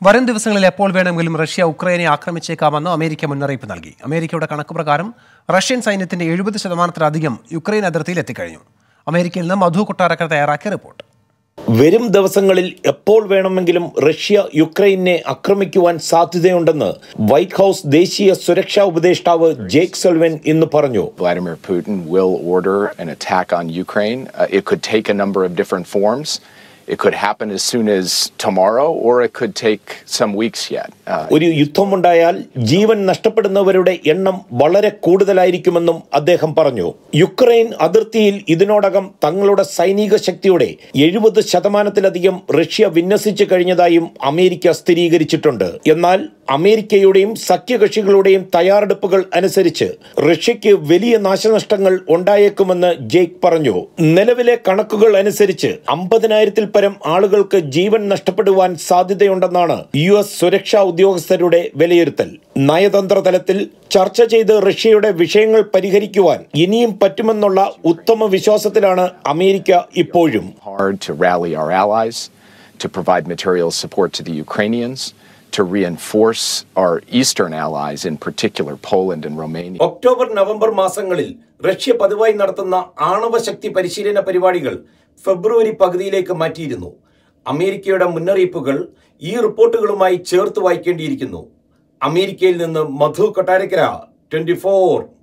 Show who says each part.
Speaker 1: വരും ദിവസങ്ങളിൽ എപ്പോൾ വേണമെങ്കിലും റഷ്യ ഉക്രൈനെ ആക്രമിച്ചേക്കാമെന്ന് അമേരിക്ക മുന്നറിയിപ്പ് നൽകി അമേരിക്കയുടെ കണക്ക് പ്രകാരം റഷ്യൻ സൈന്യത്തിന്റെ എഴുപത് ശതമാനത്തിലധികം യുക്രൈൻ അതിർത്തിയിൽ എത്തിക്കഴിഞ്ഞു അമേരിക്കയിൽ നിന്ന് മധു കൊട്ടാരക്കര തയ്യാറാക്കിയ റിപ്പോർട്ട്
Speaker 2: വരും ദിവസങ്ങളിൽ എപ്പോൾ വേണമെങ്കിലും റഷ്യ യുക്രൈനെ ആക്രമിക്കുവാൻ സാധ്യതയുണ്ടെന്ന് വൈറ്റ് ഹൌസ് ദേശീയ സുരക്ഷാ ഉപദേഷ്ടാവ് ജേക്ക് സെൽവൻ ഇന്ന് പറഞ്ഞു
Speaker 3: Vladimir Putin will order an attack on Ukraine. Uh, it could take a number of different forms. It could happen as soon as tomorrow, or it could take some weeks yet. Uh,
Speaker 2: ഒരു യുദ്ധമുണ്ടായാൽ ജീവൻ നഷ്ടപ്പെടുന്നവരുടെ എണ്ണം വളരെ കൂടുതലായിരിക്കുമെന്നും അദ്ദേഹം പറഞ്ഞു Ukraine അതിർത്തിയിൽ ഇതിനോടകം തങ്ങളുടെ സൈനിക ശക്തിയുടെ എഴുപത് ശതമാനത്തിലധികം റഷ്യ വിന്യസിച്ചു കഴിഞ്ഞതായും അമേരിക്ക സ്ഥിരീകരിച്ചിട്ടുണ്ട് എന്നാൽ അമേരിക്കയുടെയും സഖ്യകക്ഷികളുടെയും തയ്യാറെടുപ്പുകൾ അനുസരിച്ച് റഷ്യയ്ക്ക് വലിയ നാശനഷ്ടങ്ങൾ ഉണ്ടായേക്കുമെന്ന് ജേക്ക് പറഞ്ഞു നിലവിലെ കണക്കുകൾ അനുസരിച്ച് അമ്പതിനായിരത്തിൽ പരം ആളുകൾക്ക് ജീവൻ നഷ്ടപ്പെടുവാൻ സാധ്യതയുണ്ടെന്നാണ് യു എസ് സുരക്ഷാ ഉദ്യോഗസ്ഥരുടെ വിലയിരുത്തൽ നയതന്ത്ര തലത്തിൽ ചർച്ച ചെയ്ത് റഷ്യയുടെ വിഷയങ്ങൾ പരിഹരിക്കുവാൻ ഇനിയും പറ്റുമെന്നുള്ള ഉത്തമ വിശ്വാസത്തിലാണ് അമേരിക്ക ഇപ്പോഴും
Speaker 3: hard to rally our allies, to provide material support to the Ukrainians, to reinforce our eastern allies, in particular Poland and Romania.
Speaker 2: October November മാസങ്ങളിൽ റഷ്യ പതിവായി നടത്തുന്ന ആണവ ശക്തി പരിശീലന പരിപാടികൾ ഫെബ്രുവരി പകുതിയിലേക്ക് മാറ്റിയിരുന്നു അമേരിക്കയുടെ മുന്നറിയിപ്പുകൾ ഈ റിപ്പോർട്ടുകളുമായി ചേർത്ത് വായിക്കേണ്ടിയിരിക്കുന്നു അമേരിക്കയിൽ നിന്ന് മധു കൊട്ടാരക്കര ട്വന്റി